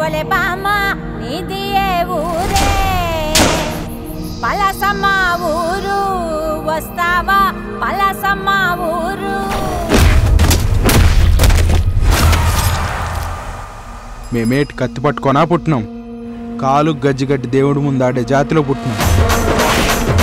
ఒలే బామ్మ నీది ఏ ఊరే పలసమ్మ ఊరు వస్తావా పలసమ్మ ఊరు మేమేటి కత్తి పట్టుకొనా పుట్టినాం కాలు గజ్జిగడ్డి దేవుడు ముందాడే జాతిలో పుట్టినాం